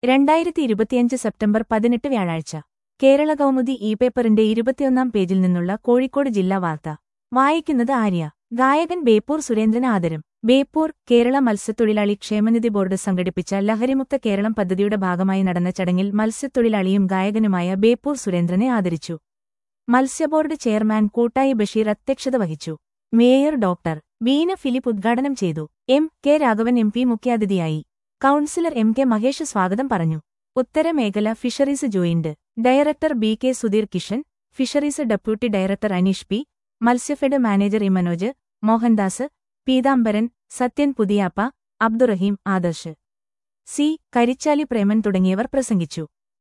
രണ്ടായിരത്തി ഇരുപത്തിയഞ്ച് സെപ്റ്റംബർ പതിനെട്ട് വ്യാഴാഴ്ച കേരള കൗമുദി ഇ പേപ്പറിന്റെ ഇരുപത്തിയൊന്നാം പേജിൽ നിന്നുള്ള കോഴിക്കോട് ജില്ലാ വാർത്ത വായിക്കുന്നത് ആര്യ ഗായകൻ ബേപ്പൂർ സുരേന്ദ്രന് ആദരം ബേപ്പൂർ കേരള മത്സ്യത്തൊഴിലാളി ക്ഷേമനിധി ബോർഡ് സംഘടിപ്പിച്ച ലഹരിമുക്ത കേരളം പദ്ധതിയുടെ ഭാഗമായി നടന്ന ചടങ്ങിൽ മത്സ്യത്തൊഴിലാളിയും ഗായകനുമായ ബേപ്പൂർ സുരേന്ദ്രനെ ആദരിച്ചു മത്സ്യബോർഡ് ചെയർമാൻ കൂട്ടായി ബഷീർ അധ്യക്ഷത വഹിച്ചു മേയർ ഡോക്ടർ ബീന ഫിലിപ്പ് ഉദ്ഘാടനം ചെയ്തു M K Raghavan M P മുഖ്യാതിഥിയായി കൌൺസിലർ എം കെ മഹേഷ് സ്വാഗതം പറഞ്ഞു ഉത്തരമേഖല fisheries joint director B K Sudheer Kishan fisheries deputy director Aneesh P Matsyafed manager E Manoj Mohandas Peethambaran Sathyan Puthiyappa Abdurahim Adarsh C Karichali Preman തുടങ്ങിയവർ പ്രസംഗിച്ചു